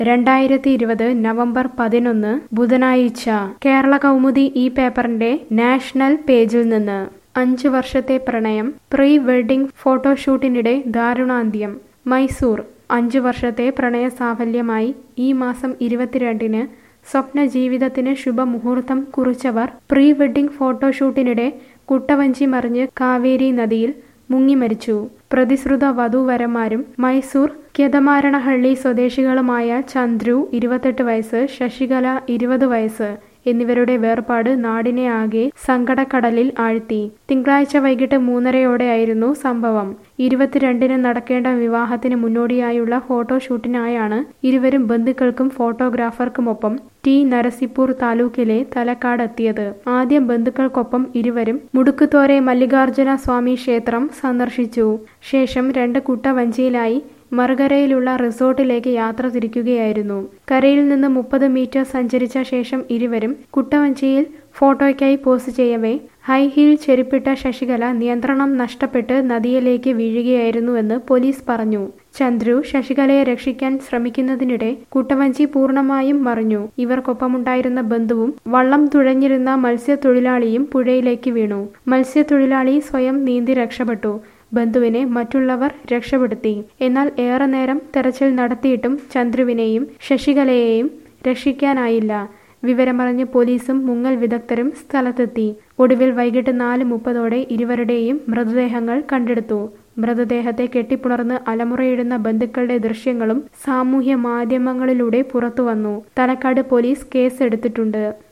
രണ്ടായിരത്തി ഇരുപത് നവംബർ പതിനൊന്ന് ബുധനാഴ്ച കേരള കൗമുദി ഈ പേപ്പറിന്റെ നാഷണൽ പേജിൽ നിന്ന് അഞ്ചു വർഷത്തെ പ്രണയം പ്രീ വെഡിംഗ് ഫോട്ടോഷൂട്ടിനിടെ ദാരുണാന്ത്യം മൈസൂർ അഞ്ചു വർഷത്തെ പ്രണയ സാഫല്യമായി ഈ മാസം ഇരുപത്തിരണ്ടിന് സ്വപ്ന ജീവിതത്തിന് ശുഭമുഹൂർത്തം കുറിച്ചവർ പ്രീ വെഡിംഗ് ഫോട്ടോഷൂട്ടിനിടെ കുട്ടവഞ്ചി മറിഞ്ഞ് കാവേരി നദിയിൽ മുങ്ങി മരിച്ചു പ്രതിശ്രുത വധൂവരന്മാരും മൈസൂർ കെതമാരണഹള്ളി സ്വദേശികളുമായ ചന്ദ്രു ഇരുപത്തെട്ട് വയസ്സ് ശശികല ഇരുപത് വയസ്സ് എന്നിവരുടെ വേർപാട് നാടിനെ ആകെ സങ്കടക്കടലിൽ ആഴ്ത്തി തിങ്കളാഴ്ച വൈകിട്ട് മൂന്നരയോടെയായിരുന്നു സംഭവം ഇരുപത്തിരണ്ടിന് നടക്കേണ്ട വിവാഹത്തിന് മുന്നോടിയായുള്ള ഫോട്ടോഷൂട്ടിനായാണ് ഇരുവരും ബന്ധുക്കൾക്കും ഫോട്ടോഗ്രാഫർക്കുമൊപ്പം ടി നരസിപ്പൂർ താലൂക്കിലെ തലക്കാടെത്തിയത് ആദ്യം ബന്ധുക്കൾക്കൊപ്പം ഇരുവരും മുടുക്കുതോരെ മല്ലികാർജുന സ്വാമി ക്ഷേത്രം സന്ദർശിച്ചു ശേഷം രണ്ട് കുട്ടവഞ്ചിയിലായി മറുകരയിലുള്ള റിസോർട്ടിലേക്ക് യാത്ര തിരിക്കുകയായിരുന്നു കരയിൽ നിന്ന് മുപ്പത് മീറ്റർ സഞ്ചരിച്ച ശേഷം ഇരുവരും കുട്ടവഞ്ചിയിൽ ഫോട്ടോയ്ക്കായി പോസ്റ്റ് ചെയ്യവേ ഹൈ ഹീൽ ചെരുപ്പിട്ട ശശികല നിയന്ത്രണം നഷ്ടപ്പെട്ട് നദിയിലേക്ക് വീഴുകയായിരുന്നുവെന്ന് പോലീസ് പറഞ്ഞു ചന്ദ്രു ശശികലയെ രക്ഷിക്കാൻ ശ്രമിക്കുന്നതിനിടെ കുട്ടവഞ്ചി പൂർണ്ണമായും മറിഞ്ഞു ഇവർക്കൊപ്പമുണ്ടായിരുന്ന ബന്ധുവും വള്ളം തുഴഞ്ഞിരുന്ന മത്സ്യത്തൊഴിലാളിയും പുഴയിലേക്ക് വീണു മത്സ്യത്തൊഴിലാളി സ്വയം നീന്തി രക്ഷപ്പെട്ടു ബന്ധുവിനെ മറ്റുള്ളവർ രക്ഷപ്പെടുത്തി എന്നാൽ ഏറെ നേരം തെരച്ചിൽ നടത്തിയിട്ടും ചന്ദ്രുവിനെയും ശശികലയെയും രക്ഷിക്കാനായില്ല വിവരമറിഞ്ഞ് പോലീസും മുങ്ങൽ വിദഗ്ധരും സ്ഥലത്തെത്തി ഒടുവിൽ വൈകിട്ട് നാല് മുപ്പതോടെ ഇരുവരുടെയും മൃതദേഹങ്ങൾ കണ്ടെടുത്തു മൃതദേഹത്തെ കെട്ടിപ്പുണർന്ന് അലമുറയിടുന്ന ബന്ധുക്കളുടെ ദൃശ്യങ്ങളും സാമൂഹ്യ മാധ്യമങ്ങളിലൂടെ പുറത്തുവന്നു തലക്കാട് പോലീസ് കേസെടുത്തിട്ടുണ്ട്